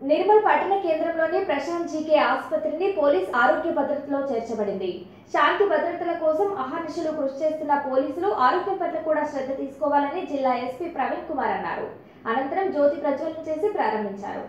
నిర్మల్ పట్టణ కేంద్రంలోని ప్రశాంత్ జీకే ఆసుపత్రిని పోలీస్ ఆరోగ్య భద్రతలో చేర్చబడింది శాంతి భద్రతల కోసం అహర్నిశలు కృషి చేస్తున్న పోలీసులు ఆరోగ్యం పట్ల కూడా శ్రద్ధ తీసుకోవాలని జిల్లా ఎస్పీ ప్రవీణ్ కుమార్ అన్నారు అనంతరం జ్యోతి ప్రజ్వలన చేసి ప్రారంభించారు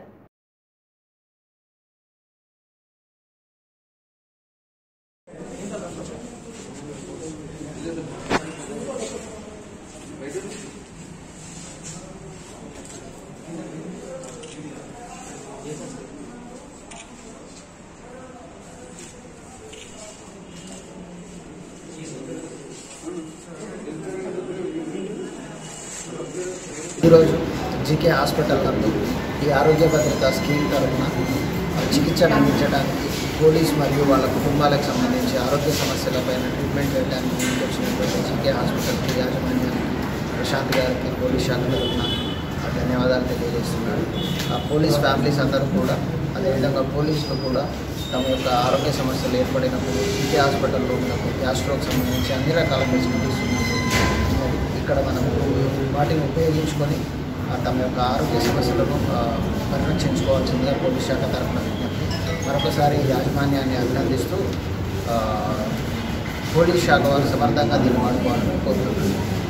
ఈరోజు జీకే హాస్పిటల్ నందు ఈ ఆరోగ్య భద్రత స్కీమ్ తరఫున చికిత్సను అందించడానికి పోలీస్ మరియు వాళ్ళ కుటుంబాలకు సంబంధించి ఆరోగ్య సమస్యలపైన ట్రీట్మెంట్ చేయడానికి ముందుకు వచ్చినటువంటి జీకే హాస్పిటల్కి యాజమాన్యానికి ప్రశాంత్ గారికి పోలీస్ శాఖ తరఫున ధన్యవాదాలు తెలియజేస్తున్నాను ఆ పోలీస్ ఫ్యామిలీస్ అందరూ కూడా అదేవిధంగా పోలీసులు కూడా తమ యొక్క ఆరోగ్య సమస్యలు ఏర్పడినప్పుడు జీకే హాస్పిటల్లో ఉన్నప్పుడు గ్యాస్ట్రోకి సంబంధించి అన్ని రకాల ఫెసిలిటీస్ ఉన్నది ఇక్కడ మనం వాటిని ఉపయోగించుకొని ఆ, తమ యొక్క ఆరోగ్య సమస్యలను ఆ, పరిరక్షించుకోవాల్సిందిగా పోలీస్ శాఖ తరఫున విజ్ఞప్తి మరొకసారి ఈ యాజమాన్యాన్ని అభినందిస్తూ ఆ, పోలీస్ శాఖ వారు సమర్థంగా దీన్ని వాడుకోవాలని కోరుతున్నాను